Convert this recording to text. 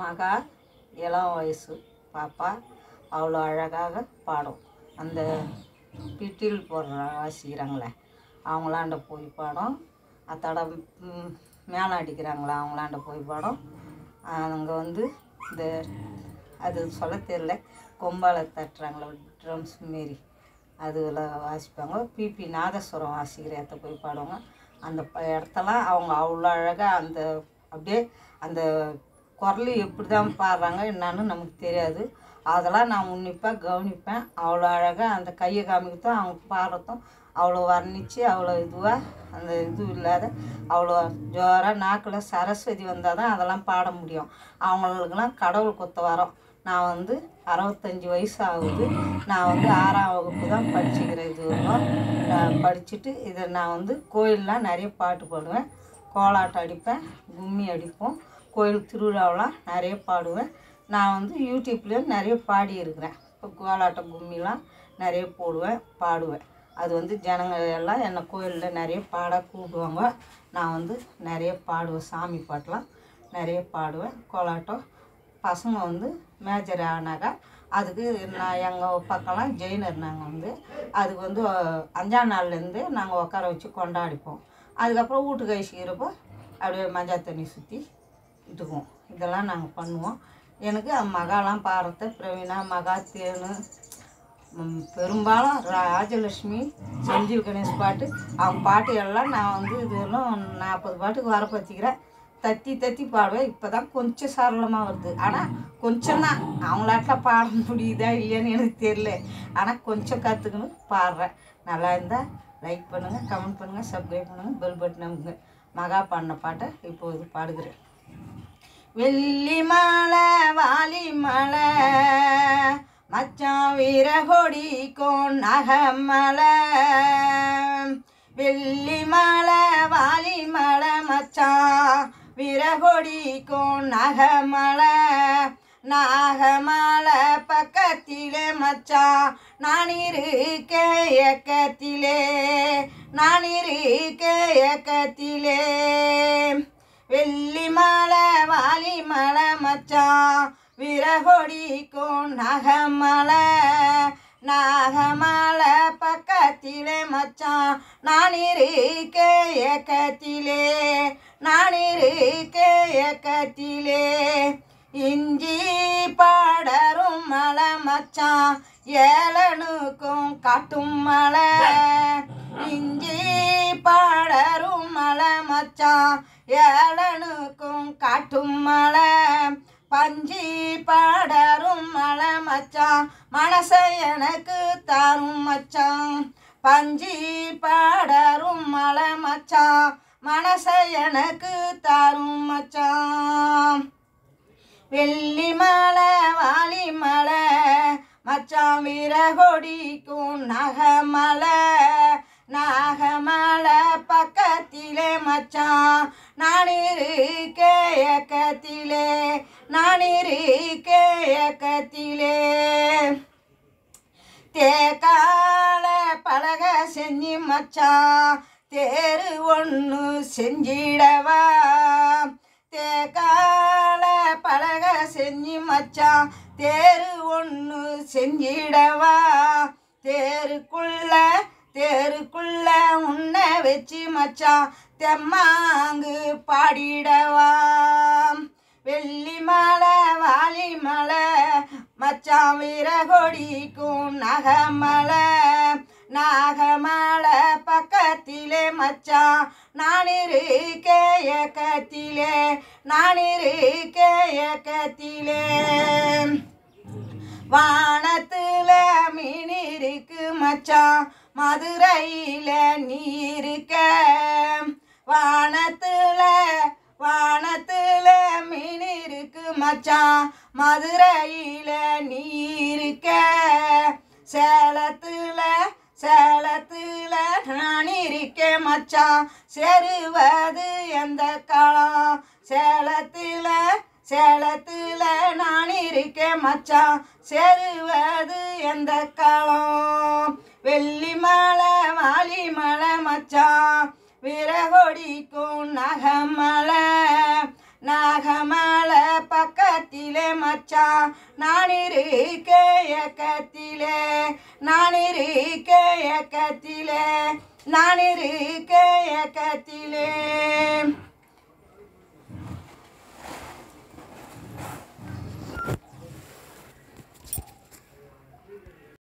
மகா இளம் வயசு பாப்பா அவ்வளோ அழகாக பாடும் அந்த பிட்டில் போடுற வாசிக்கிறாங்களே அவங்களாண்ட போய் பாடும் அத்தோட ம், மேளம் அடிக்கிறாங்களா அவங்களாண்ட போய் பாடும் அங்கே வந்து இந்த அது சொல்ல தெரியல கொம்பால தட்டுறாங்களா ட்ரம்ஸ் மாரி அதில் வாசிப்பாங்க பிபி நாதஸ்வரம் வாசிக்கிற இடத்த போய் பாடுவாங்க அந்த ப- இடத்தெல்லாம் அவங்க அவ்வளோ அழகாக அந்த அப்படியே அந்த குரல் எப்படி தான் பாடுறாங்க என்னன்னு நமக்கு தெரியாது அதெல்லாம் நான் உன்னிப்பாக கவனிப்பேன் அவ்வளோ அழகாக அந்த கையை காமிக்கிறதும் அவங்க பாடுறதும் அவ்வளோ வர்ணித்து அவ்வளோ இதுவாக அந்த இது இல்லாத அவ்வளோ ஜோராக நாக்கில் சரஸ்வதி வந்தால் தான் அதெல்லாம் பாட முடியும் அவங்களுக்கெல்லாம் கடவுள் கொத்த வரோம் நான் வந்து அறுபத்தஞ்சி வயசு ஆகுது நான் வந்து ஆறாம் வகுப்பு தான் படிச்சுக்கிறேன் இது வரைக்கும் நான் படிச்சுட்டு இதை நான் வந்து கோயிலெலாம் நிறைய பாட்டு பாடுவேன் கோலாட்டம் அடிப்பேன் கும்மி அடிப்போம் கோயில் திருவிழாவெலாம் நிறைய பாடுவேன் நான் வந்து யூடியூப்லேயும் நிறைய பாடியிருக்கிறேன் இப்போ கோலாட்டம் கும்மிலாம் நிறைய போடுவேன் பாடுவேன் அது வந்து ஜனங்க எல்லாம் என்னை கோயிலில் நிறைய பாட கூப்பிடுவாங்க நான் வந்து நிறைய பாடுவேன் சாமி பாட்டெலாம் நிறைய பாடுவேன் கோலாட்டம் பசங்க வந்து மேஜர் ஆனாக்கா அதுக்கு நான் எங்கள் பக்கம்லாம் ஜெயினர் நாங்கள் வந்து அதுக்கு வந்து அஹ், அஞ்சாம் நாள்லேருந்து நாங்கள் உட்கார வச்சு கொண்டாடிப்போம் அதுக்கப்புறம் வீட்டுக்கு கழிச்சிக்கிறப்போ அப்படியே மஞ்சள் தண்ணி சுற்றி இட்டுக்குவோம் இதெல்லாம் நாங்கள் பண்ணுவோம் எனக்கு மகாலாம் பாடுறது பிரவீனா மகா தேனு ம், பெரும்பாலும் ராஜலட்சுமி செந்தில் கணேஷ் பாட்டு அவங்க பாட்டு எல்லாம் நான் வந்து இதெல்லாம் நாற்பது பாட்டுக்கு வரப்பற்றிக்கிறேன் தத்தி தத்தி பாடுவேன் இப்போ தான் கொஞ்சம் சரளமாக வருது ஆனால் கொஞ்சம் தான் அவங்களாட்டில் பாட முடியுதா இல்லையான்னு எனக்கு தெரியல ஆனால் கொஞ்சம் கற்றுக்கணும் பாடுறேன் நல்லா இருந்தால் லைக் பண்ணுங்கள் கமெண்ட் பண்ணுங்கள் சப்ஸ்கிரைப் பண்ணுங்கள் பெல் பட்டன் அமுங்க மகா பாடின பாட்டை இப்போது பாடுகிறேன் வெள்ளி மலை வாலி மலை மச்சான் வீரகொடி கோன் நகமலை வெள்ளி மலை வாலி மலை மச்சான் வீரகொடி கோன் நகமலை நாகமலை பக்கத்திலே மச்சான் நான் இருக்க ஏக்கத்திலே நான் இருக்க ஏக்கத்திலே வெள்ளி மலை வாலி மலை மச்சான் விரகொடிக்கும் நகமலை நாகமலை பக்கத்திலே மச்சான் நான் இருக்க ஏக்கத்திலே நான் இருக்க ஏக்கத்திலே இஞ்சி பாடரும் மலை மச்சான் ஏலனுக்கும் காட்டும் மலை இஞ்சி பாடரும் மலை மச்சான் ஏலனுக்கும் காட்டும் மலை பஞ்சி பாடரும் மலை மச்சான் மனசை எனக்கு தரும் மச்சான் பஞ்சி பாடரும் மலை மச்சான் மனசை எனக்கு தரும் மச்சான் வெள்ளி மலை வாலி மலை மச்சான் வீரகொடிக்கும் நகமலை நாகமலை பக்கத்திலே மச்சான் நான் இருக்க ஏக்கத்திலே நான் இருக்க ஏக்கத்திலே தேக்கால பலக செஞ்சு மச்சான் தேரு ஒன்று செஞ்சிடவா தேக்கால பலக செஞ்சு மச்சான் தேரு ஒன்று செஞ்சிடவா தேருக்குள்ள தேருக்குள்ள உன்னை வச்சு மச்சான் தெம்மாங்கு பாடிடவா வெள்ளி மலை வாலி மலை மச்சான் வீரகொடிக்கும் நகமலை நாகமலை பக்கத்திலே மச்சான் நான் இருக்க ஏக்கத்திலே நான் இருக்க ஏக்கத்திலே வானத்துல மீன் இருக்கு மச்சான் மதுரையில நீ இருக்க வானத்துல வானத்துல மீன் இருக்கு மச்சான் மதுரையில நீ இருக்க சேலத்துல சேலத்துல நான் இருக்கேன் மச்சான் செருவது எந்த காலம் சேலத்துல சேலத்துல நான் இருக்கேன் மச்சான் செருவது எந்த காலம் வெள்ளி மலை வாலி மலை மச்சான் விரகொடிக்கும் நகமலை நாகமலை பக்கத்து ஏக்கத்திலே மச்சான் நான் இருக்க ஏக்கத்திலே நான் இருக்க ஏக்கத்திலே நான் இருக்க ஏக்கத்திலே